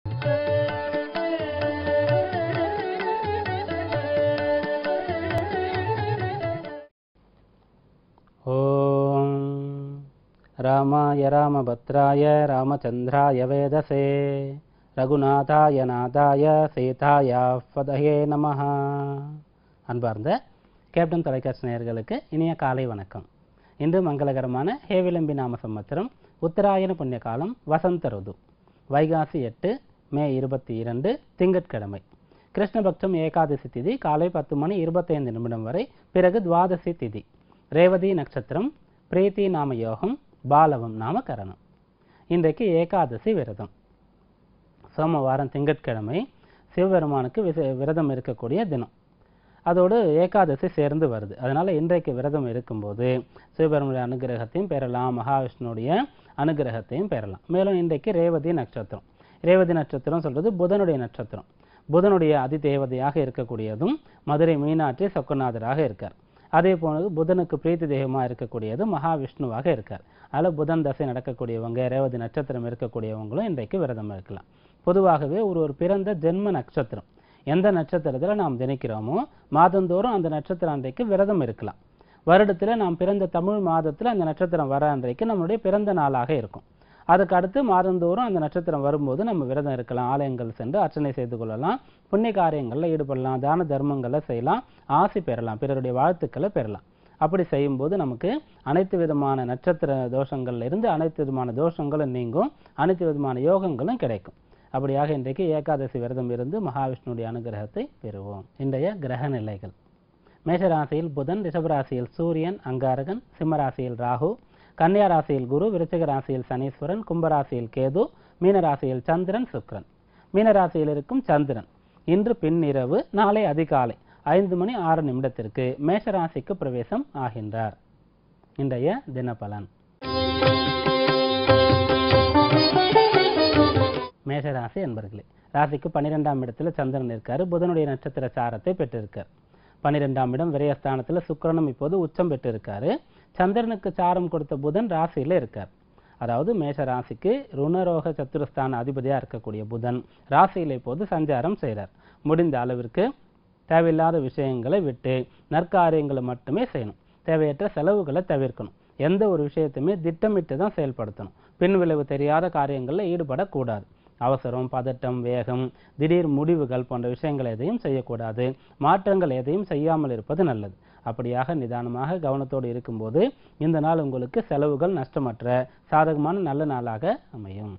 ॐ रामाय रामभद्राय रामचन्द्राय वेदसे ரகுநாதாய நாதாய சீதாயா பதயே நமஹ அன்பார்ந்த கேப்டன் தொலைக்காட்சி நேயர்களுக்கு இனிய காலை வணக்கம் இன்று மங்களகரமான ஹேவிலம்பி நாம சம்பத்திரம் உத்தராயண புண்ணிய காலம் வசந்த ருது வைகாசி எட்டு மே இருபத்தி இரண்டு திங்கட்கிழமை கிருஷ்ணபக்ஷம் ஏகாதசி திதி காலை பத்து மணி இருபத்தைந்து நிமிடம் வரை பிறகு துவாதசி திதி ரேவதி நட்சத்திரம் பிரீத்தி நாம யோகம் பாலவம் நாம கரணம் இன்றைக்கு ஏகாதசி விரதம் சோமவாரம் திங்கட்கிழமை சிவபெருமானுக்கு விச விரதம் இருக்கக்கூடிய தினம் அதோடு ஏகாதசி சேர்ந்து வருது அதனால இன்றைக்கு விரதம் இருக்கும்போது சிவபெருமானுடைய அனுகிரகத்தையும் பெறலாம் மகாவிஷ்ணுடைய அனுகிரகத்தையும் பெறலாம் மேலும் இன்றைக்கு ரேவதி நட்சத்திரம் ரேவதி நட்சத்திரம் சொல்றது புதனுடைய நட்சத்திரம் புதனுடைய அதிதேவதையாக இருக்கக்கூடியதும் மதுரை மீனாட்சி சொக்கநாதராக இருக்கார் அதே போல புதனுக்கு பிரீத்தி தெய்வமாக இருக்கக்கூடியது மகாவிஷ்ணுவாக இருக்கார் அதில் புதன் தசை நடக்கக்கூடியவங்க ரேவதி நட்சத்திரம் இருக்கக்கூடியவங்களும் இன்றைக்கு விரதம் இருக்கலாம் பொதுவாகவே ஒரு ஒரு பிறந்த ஜென்ம நட்சத்திரம் எந்த நட்சத்திரத்தில் நாம் திணிக்கிறோமோ மாதந்தோறும் அந்த நட்சத்திரம் அன்றைக்கு விரதம் இருக்கலாம் வருடத்தில் நாம் பிறந்த தமிழ் மாதத்தில் அந்த நட்சத்திரம் வர அன்றைக்கு நம்மளுடைய பிறந்த நாளாக இருக்கும் அதுக்கு அடுத்து மாதந்தோறும் அந்த நட்சத்திரம் வரும்போது நம்ம விரதம் இருக்கலாம் ஆலயங்கள் சென்று அர்ச்சனை செய்து கொள்ளலாம் புண்ணிய காரியங்களில் ஈடுபடலாம் தான தர்மங்களை செய்யலாம் ஆசி பெறலாம் பிறருடைய வாழ்த்துக்களை பெறலாம் அப்படி செய்யும்போது நமக்கு அனைத்து விதமான நட்சத்திர தோஷங்கள்ல இருந்து அனைத்து விதமான தோஷங்களும் நீங்கும் அனைத்து விதமான யோகங்களும் கிடைக்கும் அப்படியாக இன்றைக்கு ஏகாதசி விரதம் இருந்து மகாவிஷ்ணுடைய அனுகிரகத்தை பெறுவோம் இன்றைய கிரக நிலைகள் மேஷராசியில் புதன் ரிஷபராசியில் சூரியன் அங்காரகன் சிம்மராசியில் ராகு கன்னியா ராசியில் குரு விருச்சிக ராசியில் சனீஸ்வரன் கும்பராசியில் கேது மீனராசியில் சந்திரன் சுக்கிரன் மீனராசியில் இருக்கும் சந்திரன் இன்று பின்னிரவு நாளை அதிகாலை ஐந்து மணி ஆறு நிமிடத்திற்கு மேஷராசிக்கு பிரவேசம் ஆகின்றார் இன்றைய தினபலன் மேஷராசி என்பர்களே ராசிக்கு பன்னிரெண்டாம் இடத்துல சந்திரன் இருக்காரு புதனுடைய நட்சத்திர சாரத்தை பெற்றிருக்கார் பன்னிரெண்டாம் இடம் விரயஸ்தானத்துல சுக்கிரனும் இப்போது உச்சம் பெற்றிருக்காரு சந்திரனுக்கு சாரம் கொடுத்த புதன் ராசியில இருக்கார் அதாவது மேஷ ராசிக்கு ருணரோக சத்துருஸ்தான அதிபதியா இருக்கக்கூடிய புதன் ராசியில இப்போது சஞ்சாரம் செய்கிறார் முடிந்த அளவிற்கு தேவையில்லாத விஷயங்களை விட்டு நற்காரியங்களை மட்டுமே செய்யணும் தேவையற்ற செலவுகளை தவிர்க்கணும் எந்த ஒரு விஷயத்தையுமே திட்டமிட்டு தான் செயல்படுத்தணும் பின் விளைவு தெரியாத காரியங்களில் ஈடுபடக்கூடாது அவசரம் பதட்டம் வேகம் திடீர் முடிவுகள் போன்ற விஷயங்கள் எதையும் செய்யக்கூடாது மாற்றங்கள் எதையும் செய்யாமல் இருப்பது நல்லது அப்படியாக நிதானமாக கவனத்தோடு இருக்கும்போது இந்த நாள் உங்களுக்கு செலவுகள் நஷ்டமற்ற சாதகமான நல்ல நாளாக அமையும்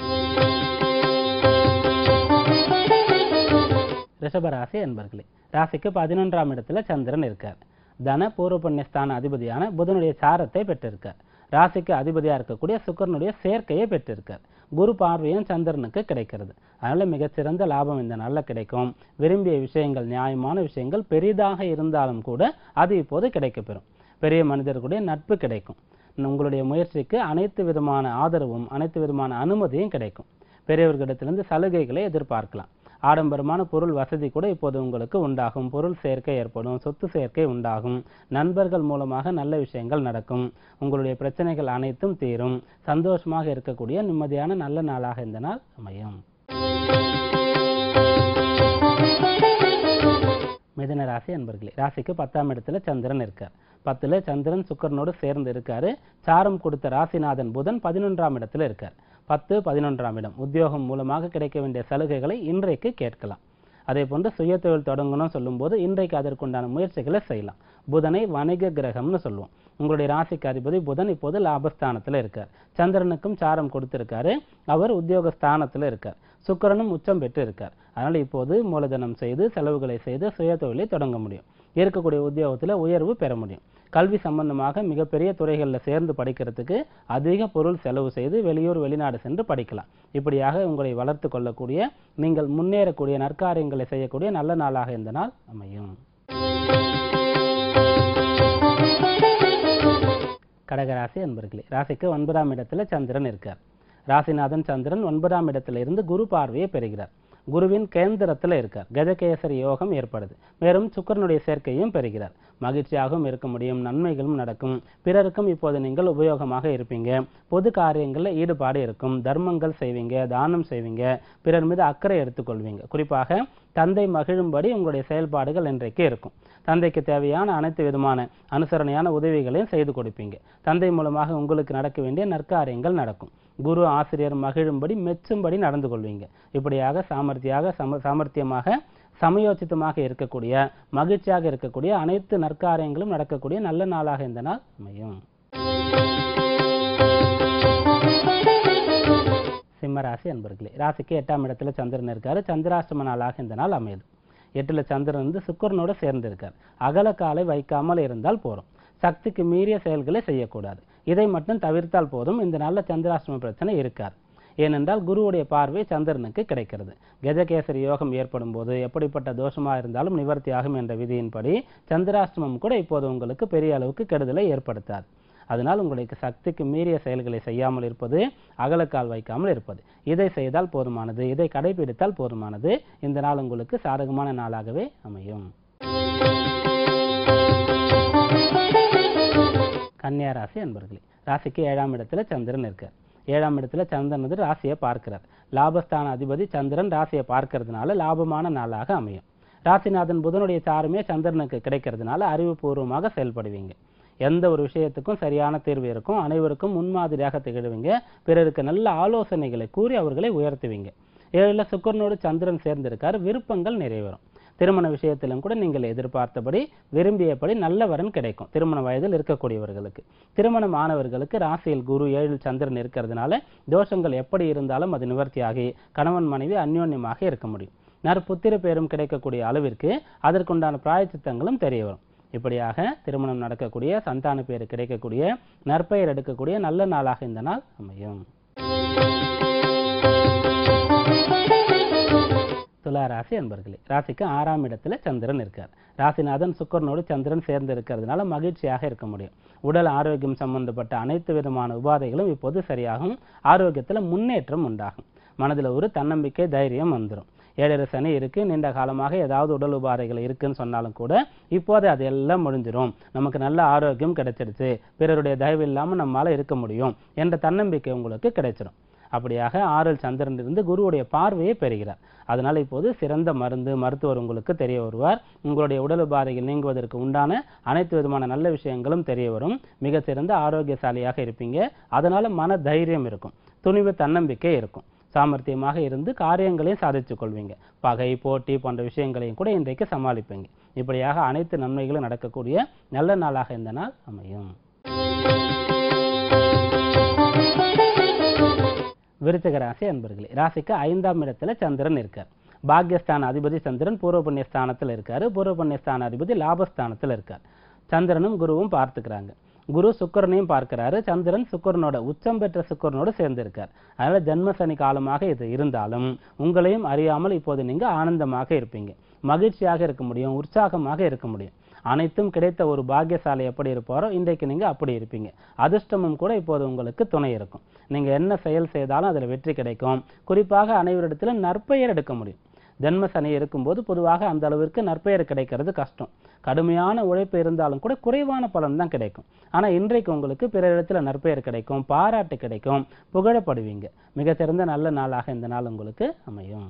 ரிஷபராசி என்பர்களே ராசிக்கு பதினொன்றாம் இடத்துல சந்திரன் இருக்கார் தன பூர்வ புண்ணியஸ்தான அதிபதியான புதனுடைய சாரத்தை பெற்றிருக்கார் ராசிக்கு அதிபதியா இருக்கக்கூடிய சுக்கரனுடைய சேர்க்கையை பெற்றிருக்கார் குரு பார்வையும் சந்திரனுக்கு கிடைக்கிறது அதனால மிகச்சிறந்த லாபம் இந்த நாள்ல கிடைக்கும் விரும்பிய விஷயங்கள் நியாயமான விஷயங்கள் பெரிதாக இருந்தாலும் கூட அது இப்போது கிடைக்கப்பெறும் பெரிய மனிதர்களுடைய நட்பு கிடைக்கும் உங்களுடைய முயற்சிக்கு அனைத்து விதமான ஆதரவும் அனைத்து விதமான அனுமதியும் கிடைக்கும் பெரியவர்களிடத்திலிருந்து சலுகைகளை எதிர்பார்க்கலாம் ஆடம்பரமான பொருள் வசதி கூட இப்போது உங்களுக்கு உண்டாகும் பொருள் சேர்க்கை ஏற்படும் சொத்து சேர்க்கை உண்டாகும் நண்பர்கள் மூலமாக நல்ல விஷயங்கள் நடக்கும் உங்களுடைய பிரச்சனைகள் அனைத்தும் தீரும் சந்தோஷமாக இருக்கக்கூடிய நிம்மதியான நல்ல நாளாக இந்த நாள் அமையும் மிதன ராசி அன்பர்களே ராசிக்கு பத்தாம் இடத்துல சந்திரன் இருக்கார் பத்துல சந்திரன் சுக்கரனோடு சேர்ந்து இருக்காரு சாரம் கொடுத்த ராசிநாதன் புதன் பதினொன்றாம் இடத்துல இருக்கார் பத்து பதினொன்றாம் இடம் உத்தியோகம் மூலமாக கிடைக்க வேண்டிய சலுகைகளை இன்றைக்கு கேட்கலாம் அதே போன்று சுய தொழில் தொடங்கணும் சொல்லும்போது இன்றைக்கு அதற்குண்டான முயற்சிகளை செய்யலாம் புதனை வணிக கிரகம்னு சொல்லுவோம் உங்களுடைய ராசிக்கு அதிபதி புதன் இப்போது லாபஸ்தானத்துல இருக்கார் சந்திரனுக்கும் சாரம் கொடுத்திருக்காரு அவர் உத்தியோக ஸ்தானத்துல இருக்கார் சுக்கிரனும் உச்சம் பெற்று இருக்கார் அதனால இப்போது மூலதனம் செய்து செலவுகளை செய்து சுய தொழிலை தொடங்க முடியும் இருக்கக்கூடிய உத்தியோகத்துல உயர்வு பெற முடியும் கல்வி சம்பந்தமாக மிகப்பெரிய துறைகளில் சேர்ந்து படிக்கிறதுக்கு அதிக பொருள் செலவு செய்து வெளியூர் வெளிநாடு சென்று படிக்கலாம் இப்படியாக உங்களை வளர்த்து கொள்ளக்கூடிய நீங்கள் முன்னேறக்கூடிய நற்காரியங்களை செய்யக்கூடிய நல்ல நாளாக இந்த நாள் அமையும் கடகராசி அன்பர்களே ராசிக்கு ஒன்பதாம் இடத்துல சந்திரன் இருக்கார் ராசிநாதன் சந்திரன் ஒன்பதாம் இடத்துல இருந்து குரு பார்வையை பெறுகிறார் குருவின் கேந்திரத்தில் இருக்கார் கஜகேசரி யோகம் ஏற்படுது மேலும் சுக்கரனுடைய சேர்க்கையும் பெறுகிறார் மகிழ்ச்சியாகவும் இருக்க முடியும் நன்மைகளும் நடக்கும் பிறருக்கும் இப்போது நீங்கள் உபயோகமாக இருப்பீங்க பொது காரியங்களில் ஈடுபாடு இருக்கும் தர்மங்கள் செய்வீங்க தானம் செய்வீங்க பிறர் மீது அக்கறை எடுத்துக்கொள்வீங்க குறிப்பாக தந்தை மகிழும்படி உங்களுடைய செயல்பாடுகள் இன்றைக்கு இருக்கும் தந்தைக்கு தேவையான அனைத்து விதமான அனுசரணையான உதவிகளையும் செய்து கொடுப்பீங்க தந்தை மூலமாக உங்களுக்கு நடக்க வேண்டிய நற்காரியங்கள் நடக்கும் குரு ஆசிரியர் மகிழும்படி மெச்சும்படி நடந்து கொள்வீங்க இப்படியாக சாமர்த்தியாக சம சாமர்த்தியமாக சமயோசிதமாக இருக்கக்கூடிய மகிழ்ச்சியாக இருக்கக்கூடிய அனைத்து நற்காரியங்களும் நடக்கக்கூடிய நல்ல நாளாக இந்த நாள் அமையும் சிம்மராசி அன்பர்களே ராசிக்கு எட்டாம் இடத்துல சந்திரன் இருக்காரு சந்திராஷ்டம நாளாக இந்த நாள் அமையுது எட்டுல சந்திரன் வந்து சுக்கரனோட சேர்ந்து இருக்கார் அகல காலை வைக்காமல் இருந்தால் போதும் சக்திக்கு மீறிய செயல்களை செய்யக்கூடாது இதை மட்டும் தவிர்த்தால் போதும் இந்த நாள்ல சந்திராஷ்டம பிரச்சனை இருக்காது ஏனென்றால் குருவுடைய பார்வை சந்திரனுக்கு கிடைக்கிறது கஜகேசரி யோகம் ஏற்படும் போது எப்படிப்பட்ட தோஷமாக இருந்தாலும் நிவர்த்தியாகும் என்ற விதியின்படி சந்திராஷ்டமம் கூட இப்போது உங்களுக்கு பெரிய அளவுக்கு கெடுதலை ஏற்படுத்தாது அதனால் உங்களுக்கு சக்திக்கு மீறிய செயல்களை செய்யாமல் இருப்பது அகலக்கால் வைக்காமல் இருப்பது இதை செய்தால் போதுமானது இதை கடைபிடித்தால் போதுமானது இந்த நாள் உங்களுக்கு சாதகமான நாளாகவே அமையும் கன்னியா ராசி அன்பர்களே ராசிக்கு ஏழாம் இடத்துல சந்திரன் இருக்கார் ஏழாம் இடத்துல சந்திரன் வந்து ராசியை பார்க்கிறார் லாபஸ்தான அதிபதி சந்திரன் ராசியை பார்க்கறதுனால லாபமான நாளாக அமையும் ராசிநாதன் புதனுடைய சாருமே சந்திரனுக்கு கிடைக்கிறதுனால அறிவுபூர்வமாக செயல்படுவீங்க எந்த ஒரு விஷயத்துக்கும் சரியான தீர்வு இருக்கும் அனைவருக்கும் முன்மாதிரியாக திகழ்வீங்க பிறருக்கு நல்ல ஆலோசனைகளை கூறி அவர்களை உயர்த்துவீங்க ஏழுல சுக்கரனோடு சந்திரன் சேர்ந்திருக்காரு விருப்பங்கள் நிறைவேறும் திருமண விஷயத்திலும் கூட நீங்கள் எதிர்பார்த்தபடி விரும்பியபடி நல்ல வரன் கிடைக்கும் திருமண வயதில் இருக்கக்கூடியவர்களுக்கு திருமணம் ஆனவர்களுக்கு ராசியில் குரு ஏழில் சந்திரன் இருக்கிறதுனால தோஷங்கள் எப்படி இருந்தாலும் அது நிவர்த்தியாகி கணவன் மனைவி அந்யோன்யமாக இருக்க முடியும் நற்புத்திர பேரும் கிடைக்கக்கூடிய அளவிற்கு அதற்குண்டான பிராயச்சித்தங்களும் தெரிய வரும் இப்படியாக திருமணம் நடக்கக்கூடிய சந்தான பேர் கிடைக்கக்கூடிய நற்பெயர் எடுக்கக்கூடிய நல்ல நாளாக இந்த நாள் அமையும் துலா ராசி அன்பர்களே ராசிக்கு ஆறாம் இடத்துல சந்திரன் இருக்கார் ராசிநாதன் சுக்கரனோடு சந்திரன் சேர்ந்து இருக்கிறதுனால மகிழ்ச்சியாக இருக்க முடியும் உடல் ஆரோக்கியம் சம்பந்தப்பட்ட அனைத்து விதமான உபாதைகளும் இப்போது சரியாகும் ஆரோக்கியத்துல முன்னேற்றம் உண்டாகும் மனதுல ஒரு தன்னம்பிக்கை தைரியம் வந்துடும் ஏழரை சனி இருக்கு நீண்ட காலமாக ஏதாவது உடல் உபாதைகள் இருக்குன்னு சொன்னாலும் கூட இப்போது அது எல்லாம் முடிஞ்சிரும் நமக்கு நல்ல ஆரோக்கியம் கிடைச்சிடுச்சு பிறருடைய தயவு இல்லாம நம்மால இருக்க முடியும் என்ற தன்னம்பிக்கை உங்களுக்கு கிடைச்சிடும் அப்படியாக ஆறல் சந்திரன் இருந்து குருவுடைய பார்வையை பெறுகிறார் அதனால இப்போது சிறந்த மருந்து மருத்துவர் உங்களுக்கு தெரிய வருவார் உங்களுடைய உடல் உபாதைகள் நீங்குவதற்கு உண்டான அனைத்து விதமான நல்ல விஷயங்களும் தெரிய வரும் மிக சிறந்த ஆரோக்கியசாலியாக இருப்பீங்க அதனால மன தைரியம் இருக்கும் துணிவு தன்னம்பிக்கை இருக்கும் சாமர்த்தியமாக இருந்து காரியங்களையும் சாதித்துக் கொள்வீங்க பகை போட்டி போன்ற விஷயங்களையும் கூட இன்றைக்கு சமாளிப்பீங்க இப்படியாக அனைத்து நன்மைகளும் நடக்கக்கூடிய நல்ல நாளாக இந்த நாள் அமையும் விருச்சிக ராசி அன்பர்களே ராசிக்கு ஐந்தாம் இடத்துல சந்திரன் இருக்கார் பாக்யஸ்தான அதிபதி சந்திரன் பூர்வ புண்ணிய ஸ்தானத்துல இருக்காரு பூர்வ புண்ணிய ஸ்தான அதிபதி லாபஸ்தானத்துல இருக்கார் சந்திரனும் குருவும் பார்த்துக்கிறாங்க குரு சுக்கரனையும் பார்க்கிறாரு சந்திரன் சுக்கரனோட உச்சம் பெற்ற சுக்கரனோடு சேர்ந்திருக்கார் அதனால ஜென்ம சனி காலமாக இது இருந்தாலும் உங்களையும் அறியாமல் இப்போது நீங்க ஆனந்தமாக இருப்பீங்க மகிழ்ச்சியாக இருக்க முடியும் உற்சாகமாக இருக்க முடியும் அனைத்தும் கிடைத்த ஒரு பாக்கியசாலை எப்படி இருப்பாரோ இன்றைக்கு நீங்க அப்படி இருப்பீங்க அதிர்ஷ்டமும் கூட இப்போது உங்களுக்கு துணை இருக்கும் நீங்க என்ன செயல் செய்தாலும் அதுல வெற்றி கிடைக்கும் குறிப்பாக அனைவரிடத்திலும் நற்பெயர் எடுக்க முடியும் ஜென்ம சனி இருக்கும்போது பொதுவாக அந்த அளவிற்கு நற்பெயர் கிடைக்கிறது கஷ்டம் கடுமையான உழைப்பு இருந்தாலும் கூட குறைவான பலன் தான் கிடைக்கும் ஆனா இன்றைக்கு உங்களுக்கு பிற இடத்துல நற்பெயர் கிடைக்கும் பாராட்டு கிடைக்கும் புகழப்படுவீங்க மிக சிறந்த நல்ல நாளாக இந்த நாள் உங்களுக்கு அமையும்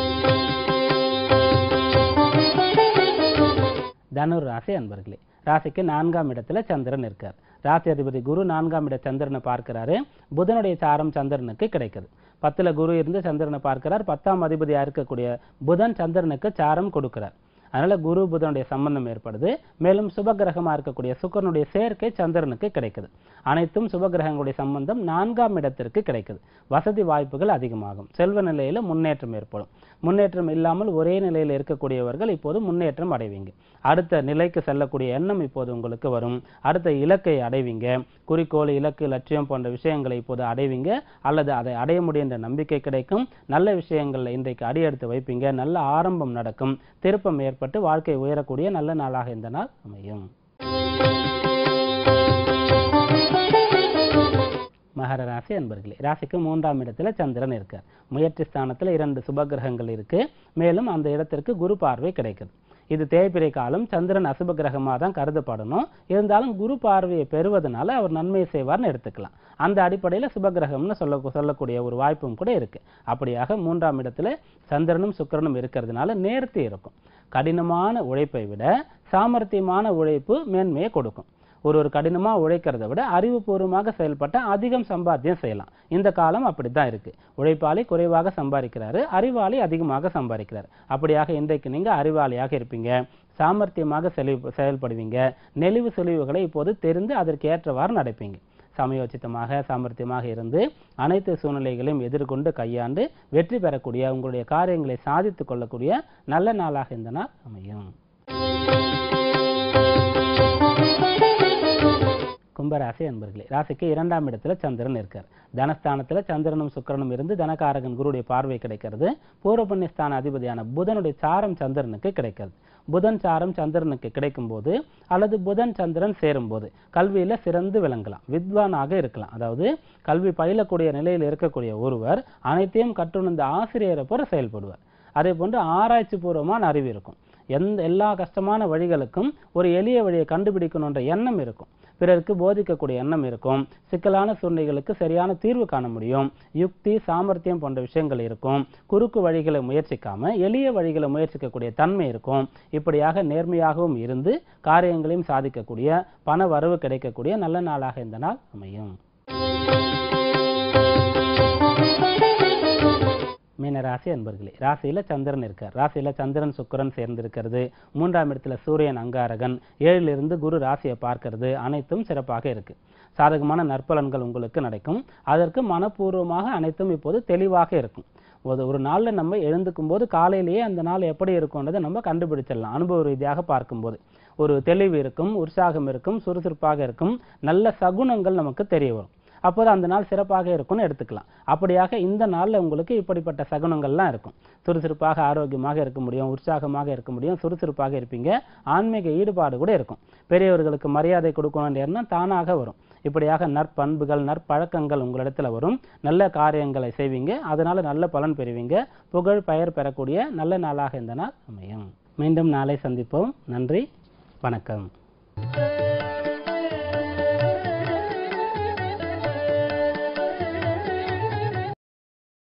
தனுர் ராசி அன்பர்களே ராசிக்கு நான்காம் இடத்துல சந்திரன் இருக்கார் ராசி அதிபதி குரு நான்காம் இட சந்திரனை பார்க்கிறாரு புதனுடைய சாரம் சந்திரனுக்கு கிடைக்குது பத்துல குரு இருந்து சந்திரனை பார்க்கிறார் பத்தாம் அதிபதியா இருக்கக்கூடிய புதன் சந்திரனுக்கு சாரம் கொடுக்கிறார் அதனால குரு புதனுடைய சம்பந்தம் ஏற்படுது மேலும் சுபகிரகமா இருக்கக்கூடிய சுக்கரனுடைய சேர்க்கை சந்திரனுக்கு கிடைக்குது அனைத்தும் சுபகிரகங்களுடைய சம்பந்தம் நான்காம் இடத்திற்கு கிடைக்குது வசதி வாய்ப்புகள் அதிகமாகும் செல்வ நிலையில முன்னேற்றம் ஏற்படும் முன்னேற்றம் இல்லாமல் ஒரே நிலையில் இருக்கக்கூடியவர்கள் இப்போது முன்னேற்றம் அடைவீங்க அடுத்த நிலைக்கு செல்லக்கூடிய எண்ணம் இப்போது உங்களுக்கு வரும் அடுத்த இலக்கை அடைவீங்க குறிக்கோள் இலக்கு லட்சியம் போன்ற விஷயங்களை இப்போது அடைவீங்க அல்லது அதை அடைய முடியும் என்ற நம்பிக்கை கிடைக்கும் நல்ல விஷயங்கள்ல இன்றைக்கு அடியெடுத்து வைப்பீங்க நல்ல ஆரம்பம் நடக்கும் திருப்பம் ஏற்பட்டு வாழ்க்கை உயரக்கூடிய நல்ல நாளாக இந்த நாள் அமையும் மகர ராசி அன்பர்களே ராசிக்கு மூன்றாம் இடத்துல சந்திரன் இருக்கார் முயற்சி ஸ்தானத்துல இரண்டு சுபகிரகங்கள் இருக்கு மேலும் அந்த இடத்திற்கு குரு பார்வை கிடைக்குது இது தேய்பிரை காலம் சந்திரன் அசுப கிரகமாக தான் கருதப்படணும் இருந்தாலும் குரு பார்வையை பெறுவதனால அவர் நன்மை செய்வார்னு எடுத்துக்கலாம் அந்த அடிப்படையில் சுபகிரகம்னு சொல்ல சொல்லக்கூடிய ஒரு வாய்ப்பும் கூட இருக்கு அப்படியாக மூன்றாம் இடத்துல சந்திரனும் சுக்கிரனும் இருக்கிறதுனால நேர்த்தி இருக்கும் கடினமான உழைப்பை விட சாமர்த்தியமான உழைப்பு மேன்மையை கொடுக்கும் ஒரு ஒரு கடினமாக உழைக்கிறத விட அறிவுபூர்வமாக செயல்பட்ட அதிகம் சம்பாத்தியம் செய்யலாம் இந்த காலம் அப்படித்தான் இருக்கு உழைப்பாளி குறைவாக சம்பாதிக்கிறாரு அறிவாளி அதிகமாக சம்பாதிக்கிறார் அப்படியாக இன்றைக்கு நீங்க அறிவாளியாக இருப்பீங்க சாமர்த்தியமாக செலவு செயல்படுவீங்க நெளிவு சுழிவுகளை இப்போது தெரிந்து அதற்கு ஏற்றவாறு நடப்பீங்க சமயோசித்தமாக சாமர்த்தியமாக இருந்து அனைத்து சூழ்நிலைகளையும் எதிர்கொண்டு கையாண்டு வெற்றி பெறக்கூடிய உங்களுடைய காரியங்களை சாதித்துக் கொள்ளக்கூடிய நல்ல நாளாக இந்த நாள் அமையும் கும்பராசி அன்பர்களே ராசிக்கு இரண்டாம் இடத்துல சந்திரன் இருக்கார் தனஸ்தானத்துல சந்திரனும் சுக்கிரனும் இருந்து தனகாரகன் குருடைய பார்வை கிடைக்கிறது பூர்வ புண்ணியஸ்தான அதிபதியான புதனுடைய சாரம் சந்திரனுக்கு கிடைக்கிறது புதன் சாரம் சந்திரனுக்கு கிடைக்கும் போது அல்லது புதன் சந்திரன் சேரும் போது கல்வியில சிறந்து விளங்கலாம் வித்வானாக இருக்கலாம் அதாவது கல்வி பயிலக்கூடிய நிலையில் இருக்கக்கூடிய ஒருவர் அனைத்தையும் கற்றுணர்ந்த ஆசிரியரை போல செயல்படுவார் அதே போன்று ஆராய்ச்சி பூர்வமான அறிவு இருக்கும் எந்த எல்லா கஷ்டமான வழிகளுக்கும் ஒரு எளிய வழியை கண்டுபிடிக்கணுன்ற எண்ணம் இருக்கும் பிறருக்கு போதிக்கக்கூடிய எண்ணம் இருக்கும் சிக்கலான சூழ்நிலைகளுக்கு சரியான தீர்வு காண முடியும் யுக்தி சாமர்த்தியம் போன்ற விஷயங்கள் இருக்கும் குறுக்கு வழிகளை முயற்சிக்காம எளிய வழிகளை முயற்சிக்கக்கூடிய தன்மை இருக்கும் இப்படியாக நேர்மையாகவும் இருந்து காரியங்களையும் சாதிக்கக்கூடிய பண வரவு கிடைக்கக்கூடிய நல்ல நாளாக இந்த நாள் அமையும் மீன ராசி அன்பர்களே ராசியில சந்திரன் இருக்கார் ராசியில சந்திரன் சுக்கிரன் சேர்ந்திருக்கிறது மூன்றாம் இடத்துல சூரியன் அங்காரகன் ஏழிலிருந்து குரு ராசியை பார்க்கிறது அனைத்தும் சிறப்பாக இருக்கு சாதகமான நற்பலன்கள் உங்களுக்கு நடக்கும் அதற்கு மனப்பூர்வமாக அனைத்தும் இப்போது தெளிவாக இருக்கும் ஒரு ஒரு நாள்ல நம்ம எழுந்துக்கும் போது காலையிலேயே அந்த நாள் எப்படி இருக்கும்ன்றதை நம்ம கண்டுபிடிச்சிடலாம் அனுபவ ரீதியாக பார்க்கும்போது ஒரு தெளிவு இருக்கும் உற்சாகம் இருக்கும் சுறுசுறுப்பாக இருக்கும் நல்ல சகுனங்கள் நமக்கு தெரிய வரும் அப்போது அந்த நாள் சிறப்பாக இருக்கும்னு எடுத்துக்கலாம் அப்படியாக இந்த நாள்ல உங்களுக்கு இப்படிப்பட்ட சகுனங்கள்லாம் இருக்கும் சுறுசுறுப்பாக ஆரோக்கியமாக இருக்க முடியும் உற்சாகமாக இருக்க முடியும் சுறுசுறுப்பாக இருப்பீங்க ஆன்மீக ஈடுபாடு கூட இருக்கும் பெரியவர்களுக்கு மரியாதை கொடுக்கணுன்ற எண்ணம் தானாக வரும் இப்படியாக நற்பண்புகள் நற்பழக்கங்கள் உங்களிடத்துல வரும் நல்ல காரியங்களை செய்வீங்க அதனால நல்ல பலன் பெறுவீங்க புகழ் பெயர் பெறக்கூடிய நல்ல நாளாக இந்த நாள் அமையும் மீண்டும் நாளை சந்திப்போம் நன்றி வணக்கம்